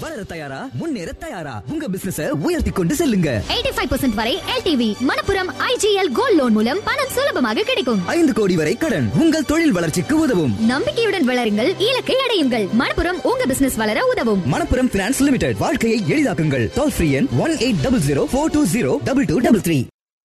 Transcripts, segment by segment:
வளர தயாரா முன்னேற தயாரா உங்க பிசினஸ உயர்த்தி கொண்டு செல்லுங்க 85% வரை LTV Manappuram IGL gold loan மூலம் பணம் சுலபமாக கிடைக்கும் ஐந்து கோடி வரை கடன் உங்கள் தொழில் வளர்ச்சிக்கு உதவும் நம்பிக்கையுடன் வளருங்கள் இலக்கை அடையுங்கள் மணப்புரம் உங்க பிசினஸ் வளர உதவும் மணப்புரம் பினான்ஸ் லிமிடெட் வாழ்க்கையை எளிதாக்குங்கள் டோல் ஃப்ரீ எண் one eight double zero four two zero double two double three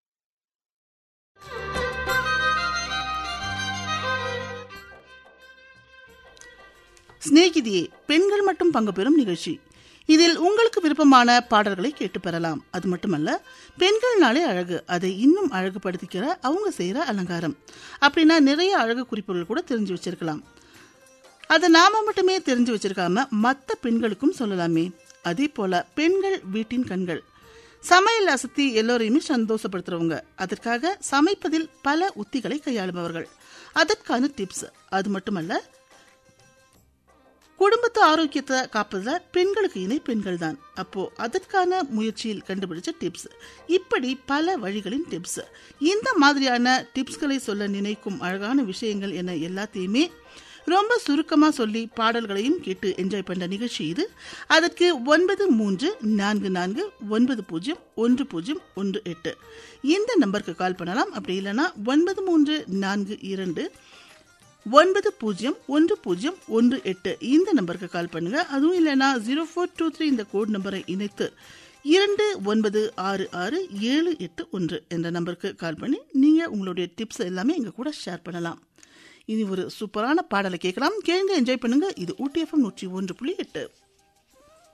சிநேகிதியே பெண்கள் மட்டும் பங்கு பெறும் நிகழ்ச்சி இதில் உங்களுக்கு விருப்பமான பாடல்களை கேட்டு பெறலாம் அது மட்டுமல்ல பெண்கள்னாலே அழகு அதை இன்னும் அழகுபடுத்திக்கிற அவங்க செய்யற அலங்காரம் அப்படின்னா நிறைய அழகு குறிப்புகள் கூட தெரிஞ்சு வச்சிருக்கலாம் அதை நாம மட்டுமே தெரிஞ்சு வச்சிருக்காம மற்ற பெண்களுக்கும் சொல்லலாமே அதே போல பெண்கள் வீட்டின் கண்கள் சமையல் அசத்தி எல்லோரையுமே சந்தோஷப்படுத்துறவங்க அதற்காக சமைப்பதில் பல உத்திகளை கையாளுபவர்கள் அதற்கான டிப்ஸ் அது மட்டுமல்ல குடும்பத்து ஆரோக்கியத்தை காப்பதுல பெண்களுக்கு இணை பெண்கள் தான் அப்போ அதற்கான முயற்சியில் கண்டுபிடிச்ச டிப்ஸ் இப்படி பல வழிகளின் டிப்ஸ் இந்த மாதிரியான டிப்ஸ்களை சொல்ல நினைக்கும் அழகான விஷயங்கள் என எல்லாத்தையுமே ரொம்ப சுருக்கமா சொல்லி பாடல்களையும் கேட்டு என்ஜாய் பண்ண நிகழ்ச்சி இது அதற்கு ஒன்பது மூன்று நான்கு நான்கு ஒன்பது பூஜ்ஜியம் ஒன்று பூஜ்ஜியம் ஒன்று எட்டு இந்த நம்பருக்கு கால் பண்ணலாம் அப்படி இல்லைன்னா ஒன்பது மூன்று நான்கு இரண்டு ஒன்பது பூஜ்ஜியம் ஒன்று பூஜ்ஜியம் ஒன்று எட்டு இந்த நம்பருக்கு கால் பண்ணுங்க அதுவும் இல்லைன்னா ஜீரோ ஃபோர் டூ த்ரீ இந்த கோட் நம்பரை இணைத்து இரண்டு ஒன்பது ஆறு ஆறு ஏழு எட்டு ஒன்று என்ற நம்பருக்கு கால் பண்ணி நீங்க உங்களுடைய டிப்ஸ் எல்லாமே எங்க கூட ஷேர் பண்ணலாம் இனி ஒரு சூப்பரான பாடலை கேட்கலாம் கேளுங்க என்ஜாய் பண்ணுங்க இது ஊட்டி எஃப்எம் நூற்றி ஒன்று புள்ளி எட்டு